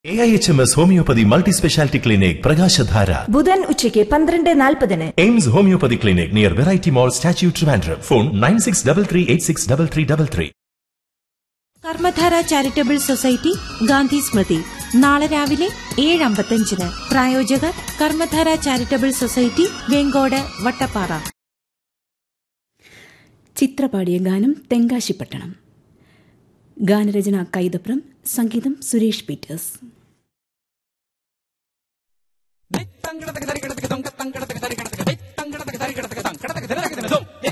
A I H M S homoeopathy multi speciality clinic Prakashadhara ബുധൻ ഉച്ചയ്ക്ക് പന്ത്രണ്ട് നാൽപ്പതിന് Aims homoeopathy clinic near variety mall statue Trivandrum phone nine six double three eight six double three double three Karmadhara charitable society Gandhi Smriti നാളെ രാവിലെ ഏഴ് അമ്പത്തഞ്ചിന് പ്രായോജകർ Karmadhara charitable society Vencode Vattappara ചിത്രപാടിയ ഗാനം തെങ്കാശിപ്പട്ടണം ഗാനരചന കൈതപ്രം സംഗീതം സുരേഷ് പീറ്റേഴ്സ്